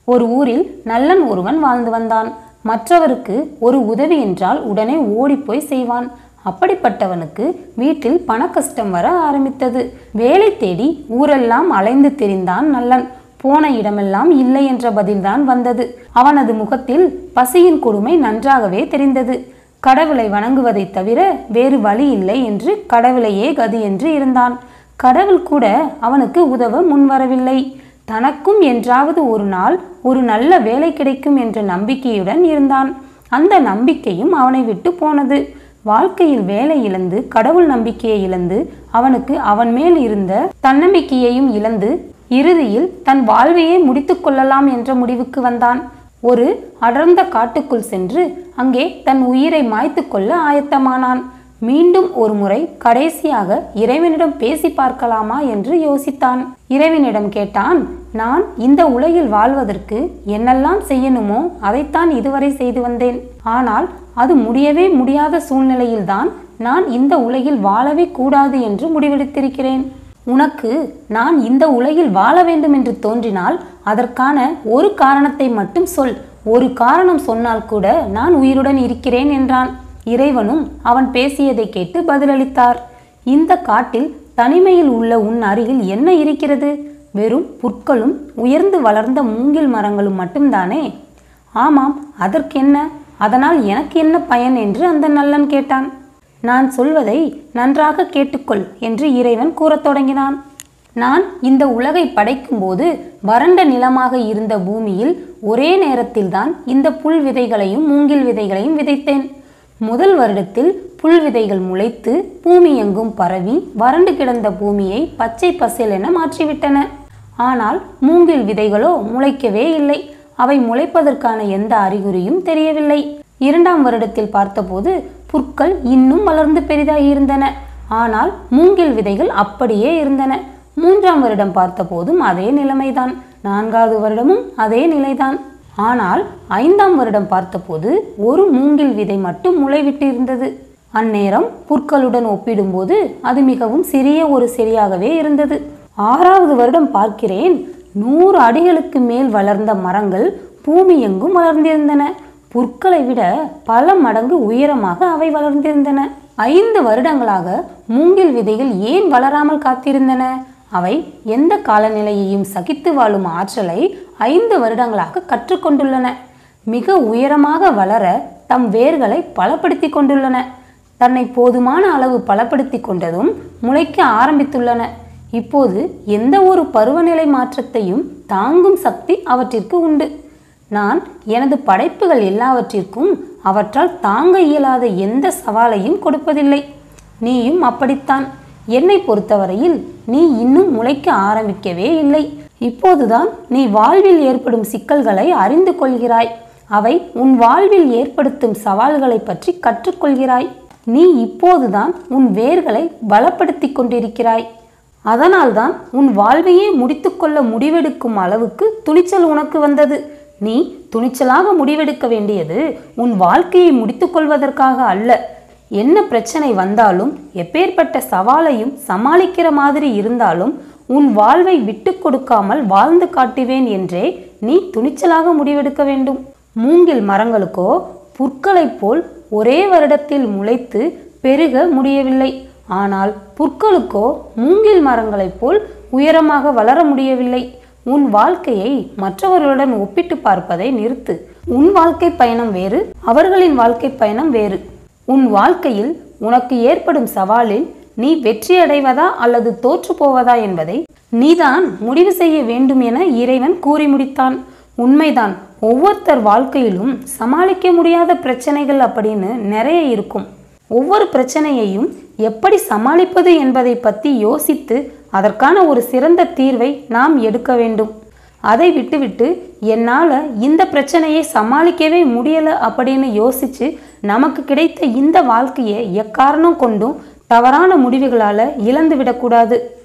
ஒரு ஊரில் நல்லன் ஒருவன் வாழ்ந்து வந்தான் மற்றவருக்கு ஒரு உதவி என்றால் உடனே ஓடிப்போய் செய்வான் அப்படிப்பட்டவனுக்கு வீட்டில் பண கஷ்டம் வர ஆரம்பித்தது வேலை தேடி ஊரெல்லாம் அலைந்து திரிந்தான் நல்லன் போன இடமெல்லாம் இல்லை என்ற பதில்தான் வந்தது அவனது முகத்தில் பசியின் கொடுமை நன்றாகவே தெரிந்தது கடவுளை வணங்குவதைத் தவிர வேறு வழி இல்லை என்று கடவுளையே கதி என்று இருந்தான் கடவுள் கூட அவனுக்கு உதவ முன்வரவில்லை தனக்கும் என்றாவது ஒரு நாள் ஒரு நல்ல வேலை கிடைக்கும் என்ற நம்பிக்கையுடன் இருந்தான் அந்த நம்பிக்கையும் அவனை விட்டு போனது வாழ்க்கையில் வேலை இழந்து கடவுள் நம்பிக்கையை இழந்து அவனுக்கு அவன் மேல் இருந்த தன்னம்பிக்கையையும் இழந்து இறுதியில் தன் வாழ்வையே முடித்துக் கொள்ளலாம் என்ற முடிவுக்கு வந்தான் ஒரு அடர்ந்த காட்டுக்குள் சென்று அங்கே தன் உயிரை மாய்த்து கொள்ள ஆயத்தமானான் மீண்டும் ஒரு முறை கடைசியாக இறைவனிடம் பேசி பார்க்கலாமா என்று யோசித்தான் இறைவனிடம் கேட்டான் நான் இந்த உலகில் வாழ்வதற்கு என்னெல்லாம் செய்யணுமோ அதைத்தான் இதுவரை செய்து வந்தேன் ஆனால் அது முடியவே முடியாத சூழ்நிலையில்தான் நான் இந்த உலகில் வாழவே கூடாது என்று முடிவெடுத்திருக்கிறேன் உனக்கு நான் இந்த உலகில் வாழ வேண்டும் என்று தோன்றினால் அதற்கான ஒரு காரணத்தை மட்டும் சொல் ஒரு காரணம் சொன்னால் கூட நான் உயிருடன் இருக்கிறேன் என்றான் இறைவனும் அவன் பேசியதை கேட்டு பதிலளித்தார் இந்த காட்டில் தனிமையில் உள்ள உன் அருகில் என்ன இருக்கிறது வெறும் புற்களும் உயர்ந்து வளர்ந்த மூங்கில் மரங்களும் மட்டும்தானே ஆமாம் அதற்கென்ன அதனால் எனக்கு என்ன பயன் என்று அந்த நல்லன் கேட்டான் நான் சொல்வதை நன்றாக கேட்டுக்கொள் என்று இறைவன் கூறத் தொடங்கினான் நான் இந்த உலகை படைக்கும்போது வறண்ட நிலமாக இருந்த பூமியில் ஒரே நேரத்தில்தான் இந்த புல் விதைகளையும் மூங்கில் விதைகளையும் விதைத்தேன் முதல் வருடத்தில் புல் விதைகள் முளைத்து பூமி எங்கும் பரவி வறண்டு கிடந்த பூமியை பச்சை பசேல் என மாற்றிவிட்டன ஆனால் மூங்கில் விதைகளோ முளைக்கவே இல்லை அவை முளைப்பதற்கான எந்த அறிகுறியும் தெரியவில்லை இரண்டாம் வருடத்தில் பார்த்தபோது புற்கள் இன்னும் வளர்ந்து பெரிதாகி இருந்தன ஆனால் மூங்கில் விதைகள் அப்படியே இருந்தன மூன்றாம் வருடம் பார்த்தபோதும் அதே நிலைமைதான் நான்காவது வருடமும் அதே நிலைதான் ஆனால் ஐந்தாம் வருடம் பார்த்தபோது ஒரு மூங்கில் விதை மட்டும் முளைவிட்டு இருந்தது அந்நேரம் புற்களுடன் ஒப்பிடும்போது அது மிகவும் சிறிய ஒரு செடியாகவே இருந்தது ஆறாவது வருடம் பார்க்கிறேன் நூறு அடிகளுக்கு மேல் வளர்ந்த மரங்கள் பூமி எங்கும் வளர்ந்திருந்தன புற்களை விட பல மடங்கு உயரமாக அவை வளர்ந்திருந்தன ஐந்து வருடங்களாக மூங்கில் விதைகள் ஏன் வளராமல் காத்திருந்தன அவை எந்த காலநிலையையும் சகித்து வாழும் ஆற்றலை ஐந்து வருடங்களாக கற்றுக்கொண்டுள்ளன மிக உயரமாக வளர தம் வேர்களை பலப்படுத்தி கொண்டுள்ளன தன்னை போதுமான அளவு பலப்படுத்தி கொண்டதும் முளைக்க ஆரம்பித்துள்ளன இப்போது எந்த ஒரு பருவநிலை மாற்றத்தையும் தாங்கும் சக்தி அவற்றிற்கு உண்டு நான் எனது படைப்புகள் எல்லாவற்றிற்கும் அவற்றால் தாங்க இயலாத எந்த சவாலையும் கொடுப்பதில்லை நீயும் அப்படித்தான் என்னை பொறுத்தவரையில் நீ இன்னும் முளைக்க ஆரம்பிக்கவே இல்லை இப்போதுதான் நீ வாழ்வில் ஏற்படும் சிக்கல்களை அறிந்து கொள்கிறாய் அவை உன் வாழ்வில் ஏற்படுத்தும் சவால்களை பற்றி கற்றுக்கொள்கிறாய் நீ இப்போதுதான் உன் வேர்களை பலப்படுத்தி கொண்டிருக்கிறாய் அதனால்தான் உன் வாழ்வையே முடித்துக்கொள்ள முடிவெடுக்கும் அளவுக்கு துணிச்சல் உனக்கு வந்தது நீ துணிச்சலாக முடிவெடுக்க வேண்டியது உன் வாழ்க்கையை முடித்துக்கொள்வதற்காக அல்ல என்ன பிரச்சனை வந்தாலும் எப்பேற்பட்ட சவாலையும் சமாளிக்கிற மாதிரி இருந்தாலும் உன் வாழ்வை விட்டு கொடுக்காமல் வாழ்ந்து காட்டுவேன் என்றே நீ துணிச்சலாக முடிவெடுக்க வேண்டும் மூங்கில் மரங்களுக்கோ புற்களைப் போல் ஒரே வருடத்தில் முளைத்து பெருக முடியவில்லை ஆனால் புற்களுக்கோ மூங்கில் மரங்களைப் போல் உயரமாக வளர முடியவில்லை உன் வாழ்க்கையை மற்றவர்களுடன் ஒப்பிட்டு பார்ப்பதை நிறுத்து உன் வாழ்க்கை பயணம் வேறு அவர்களின் வாழ்க்கை பயணம் வேறு உன் வாழ்க்கையில் உனக்கு ஏற்படும் சவாலில் நீ வெற்றி அடைவதா அல்லது தோற்று போவதா என்பதை நீதான் முடிவு செய்ய வேண்டும் என இறைவன் கூறி முடித்தான் உண்மைதான் ஒவ்வொருத்தர் வாழ்க்கையிலும் சமாளிக்க முடியாத பிரச்சனைகள் அப்படின்னு நிறைய இருக்கும் ஒவ்வொரு பிரச்சனையையும் எப்படி சமாளிப்பது என்பதை பற்றி யோசித்து அதற்கான ஒரு சிறந்த தீர்வை நாம் எடுக்க வேண்டும் அதை விட்டுவிட்டு என்னால் இந்த பிரச்சனையை சமாளிக்கவே முடியலை அப்படின்னு யோசித்து நமக்கு கிடைத்த இந்த வாழ்க்கையை எக்காரணம் கொண்டும் தவறான முடிவுகளால் இழந்து விடக்கூடாது